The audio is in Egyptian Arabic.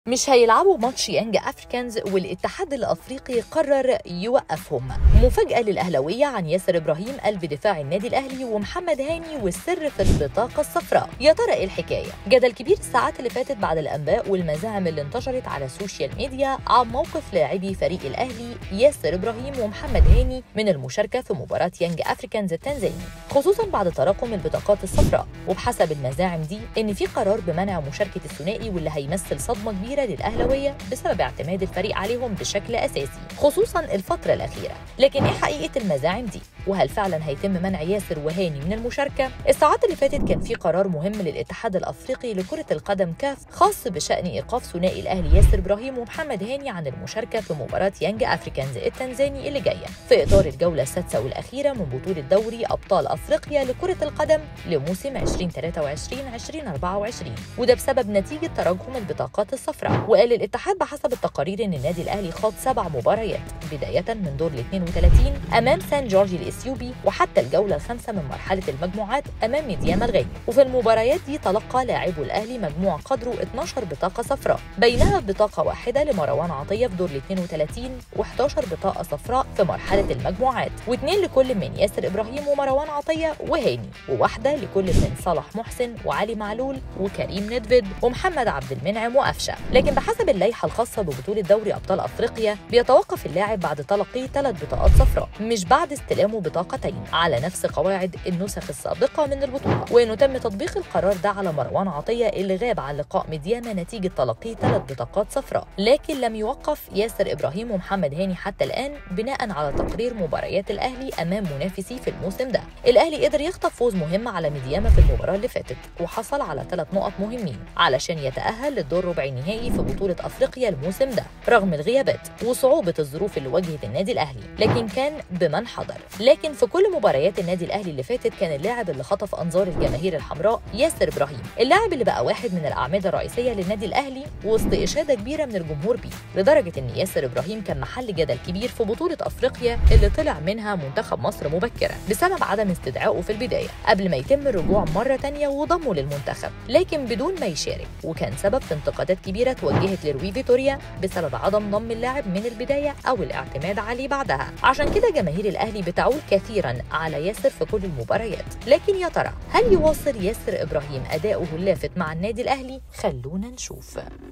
مش هيلعبوا ماتش يانج افريكانز والاتحاد الافريقي قرر يوقفهم مفاجاه للاهلاويه عن ياسر ابراهيم قلب دفاع النادي الاهلي ومحمد هاني والسر في البطاقه الصفراء يا ترى ايه الحكايه جدل كبير الساعات اللي فاتت بعد الانباء والمزاعم اللي انتشرت على السوشيال ميديا عن موقف لاعبي فريق الاهلي ياسر ابراهيم ومحمد هاني من المشاركه في مباراه يانج افريكانز التنزاني خصوصا بعد تراكم البطاقات الصفراء وبحسب المزاعم دي ان في قرار بمنع مشاركه الثنائي واللي هيمثل صدمه كبيره كبيرة للأهلوية بسبب اعتماد الفريق عليهم بشكل أساسي خصوصا الفترة الأخيرة لكن إيه حقيقة المزاعم دي؟ وهل فعلا هيتم منع ياسر وهاني من المشاركة؟ الساعات اللي فاتت كان في قرار مهم للاتحاد الأفريقي لكرة القدم كاف خاص بشأن إيقاف ثنائي الأهلي ياسر إبراهيم ومحمد هاني عن المشاركة في مباراة يانج أفريكانز التنزاني اللي جاية في إطار الجولة السادسة والأخيرة من بطولة دوري أبطال أفريقيا لكرة القدم لموسم 2023 2024 وده بسبب نتيجة تراكم البطاقات الصفراء وقال الاتحاد بحسب التقارير ان النادي الاهلي خاض سبع مباريات بدايه من دور ال 32 امام سان جورج الاثيوبي وحتى الجوله الخامسه من مرحله المجموعات امام ميدياما الغاني وفي المباريات دي تلقى لاعبو الاهلي مجموع قدره 12 بطاقه صفراء بينها بطاقه واحده لمروان عطيه في دور ال 32 و11 بطاقه صفراء في مرحله المجموعات واثنين لكل من ياسر ابراهيم ومروان عطيه وهاني وواحده لكل من صلاح محسن وعلي معلول وكريم ندفد ومحمد عبد المنعم وقفشه لكن بحسب اللائحه الخاصه ببطوله دوري ابطال افريقيا بيتوقف اللاعب بعد تلقي ثلاث بطاقات صفراء مش بعد استلامه بطاقتين على نفس قواعد النسخ السابقه من البطوله وانه تم تطبيق القرار ده على مروان عطيه اللي غاب عن لقاء ميدياما نتيجه تلقي ثلاث بطاقات صفراء لكن لم يوقف ياسر ابراهيم ومحمد هاني حتى الان بناء على تقرير مباريات الاهلي امام منافسي في الموسم ده الاهلي قدر يخطف فوز مهم على ميدياما في المباراه اللي فاتت وحصل على ثلاث نقط مهمين علشان يتاهل للدور ربع النهائي في بطولة أفريقيا الموسم ده رغم الغيابات وصعوبة الظروف اللي واجهت النادي الأهلي لكن كان بمن حضر لكن في كل مباريات النادي الأهلي اللي فاتت كان اللاعب اللي خطف أنظار الجماهير الحمراء ياسر إبراهيم اللاعب اللي بقى واحد من الأعمدة الرئيسية للنادي الأهلي وسط إشادة كبيرة من الجمهور بيه لدرجة إن ياسر إبراهيم كان محل جدل كبير في بطولة أفريقيا اللي طلع منها منتخب مصر مبكرا بسبب عدم استدعائه في البداية قبل ما يتم الرجوع مرة تانية وضمه للمنتخب لكن بدون ما يشارك وكان سبب في انتقادات كبيرة توجهت لروي فيتوريا بسبب عدم ضم اللاعب من البداية أو الاعتماد عليه بعدها عشان كده جماهير الأهلي بتعول كثيرا على ياسر في كل المباريات لكن يا ترى هل يواصل ياسر إبراهيم أداؤه اللافت مع النادي الأهلي؟ خلونا نشوف